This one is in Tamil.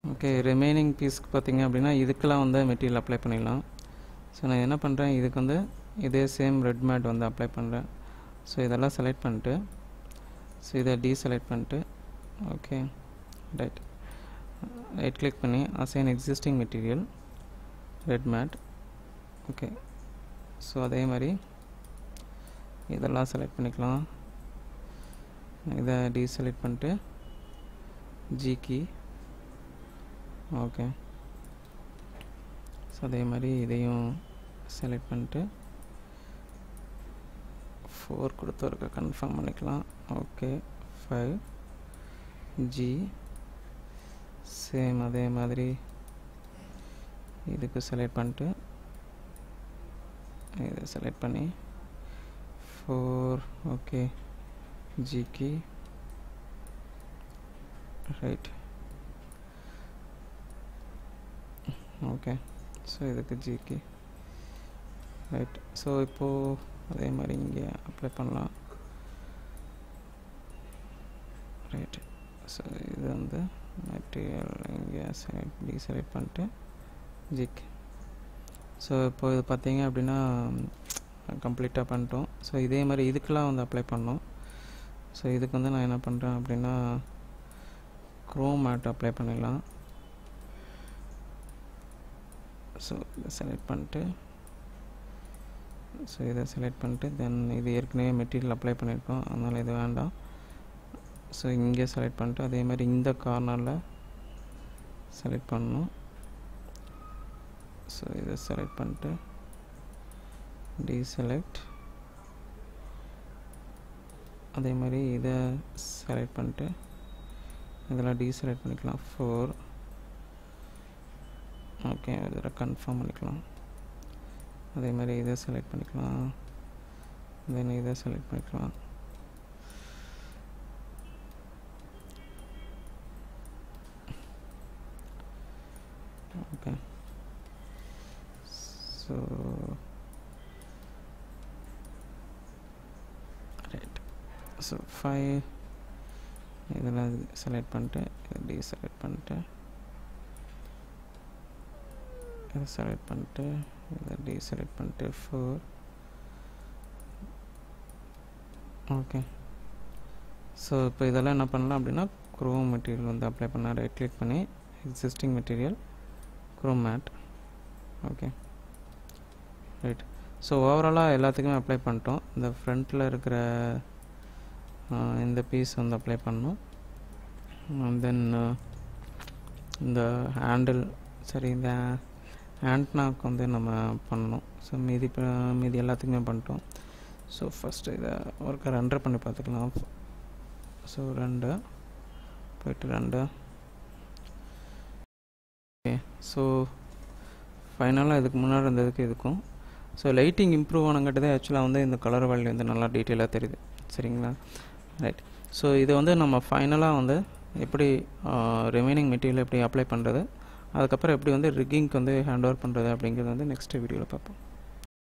ஓகே ரிமைனிங் பீஸ்க்கு பார்த்தீங்க அப்படின்னா இதுக்கெல்லாம் வந்து மெட்டீரியல் அப்ளை பண்ணிடலாம் ஸோ நான் என்ன பண்ணுறேன் இதுக்கு வந்து இதே சேம் ரெட் மேட் வந்து அப்ளை பண்ணுறேன் ஸோ இதெல்லாம் செலக்ட் பண்ணிட்டு ஸோ இதை டீசெலக்ட் பண்ணிட்டு ஓகே ரைட் ரைட் கிளிக் பண்ணி assign existing material red matte okay so அதே மாதிரி இதெல்லாம் செலக்ட் பண்ணிக்கலாம் இதை டீசெலக்ட் பண்ணிட்டு ஜி கீ ஓகே ஸோ அதே மாதிரி இதையும் செலக்ட் பண்ணிட்டு ஃபோர் கொடுத்தவருக்கு கன்ஃபார்ம் பண்ணிக்கலாம் ஓகே ஃபைவ் ஜி சேம் அதே மாதிரி இதுக்கு செலக்ட் பண்ணிட்டு இதை செலக்ட் பண்ணி ஃபோர் ஓகே ஜிக்கு ரைட் ஓகே ஸோ இதுக்கு ஜிக்கு ரைட் ஸோ இப்போது அதே மாதிரி இங்கே அப்ளை பண்ணலாம் ரைட் ஸோ இது வந்து மெட்டீரியல் இங்கே செலக்ட் டி செலக்ட் பண்ணிட்டு ஜிக் ஸோ இப்போ இது பார்த்தீங்க அப்படின்னா கம்ப்ளீட்டாக பண்ணிட்டோம் ஸோ இதே மாதிரி இதுக்கெல்லாம் வந்து அப்ளை பண்ணோம் ஸோ இதுக்கு வந்து நான் என்ன பண்ணுறேன் அப்படின்னா க்ரோம் மேட் அப்ளை பண்ணிடலாம் ஸோ இதை செலக்ட் பண்ணிட்டு ஸோ இதை செலக்ட் பண்ணிட்டு தென் இது ஏற்கனவே மெட்டீரியல் அப்ளை பண்ணியிருக்கோம் அதனால் இது வேண்டாம் ஸோ இங்கே செலக்ட் பண்ணிட்டு அதே மாதிரி இந்த கார்னரில் செலக்ட் பண்ணணும் ஸோ இதை செலக்ட் பண்ணிட்டு டீசெலக்ட் அதே மாதிரி இதை செலக்ட் பண்ணிட்டு இதெல்லாம் டீசெலக்ட் பண்ணிக்கலாம் ஃபோர் ஓகே இதில் கன்ஃபார்ம் பண்ணிக்கலாம் அதே மாதிரி இதை செலக்ட் பண்ணிக்கலாம் தென் இதை செலக்ட் பண்ணிக்கலாம் okay so right so five இதெல்லாம் செலக்ட் பண்ணிட்டு இதை டி செலக்ட் பண்ணிட்டு இதை செலக்ட் பண்ணிட்டு இதை டி செலக்ட் பண்ணிட்டு ஃபோர் ஓகே ஸோ இப்போ இதெல்லாம் என்ன பண்ணலாம் அப்படின்னா க்ரோம் மெட்டீரியல் வந்து அப்ளை பண்ண ரைட் கிளிக் பண்ணி existing material chrome matte okay right so ஓவராலாக எல்லாத்துக்குமே அப்ளை பண்ணிட்டோம் இந்த ஃப்ரண்ட்டில் இருக்கிற இந்த பீஸ் வந்து அப்ளை பண்ணணும் தென் இந்த ஹேண்டில் சரி இந்த ஹேண்ட்னாக்கு வந்து நம்ம பண்ணணும் ஸோ மீதி மீதி எல்லாத்துக்குமே பண்ணிட்டோம் ஸோ ஃபஸ்ட்டு இதை ஒருக்க ரெண்டரை பண்ணி பார்த்துக்கலாம் ஸோ ரெண்டு போயிட்டு ரெண்டு ஓகே ஸோ ஃபைனலாக இதுக்கு முன்னாடி இருந்ததுக்கு இதுக்கும் ஸோ லைட்டிங் இம்ப்ரூவ் ஆனங்காட்டி தான் ஆக்சுவலாக வந்து இந்த கலர் வேல்யூ வந்து நல்லா டீட்டெயிலாக தெரியுது சரிங்களா ரைட் ஸோ இதை வந்து நம்ம ஃபைனலாக வந்து எப்படி ரிமைனிங் மெட்டீரியல் எப்படி அப்ளை பண்ணுறது அதுக்கப்புறம் எப்படி வந்து ரிக்கிங்க்கு வந்து ஹேண்ட் ஓவர் பண்ணுறது அப்படிங்கிறது வந்து நெக்ஸ்ட் வீடியோவில் பார்ப்போம்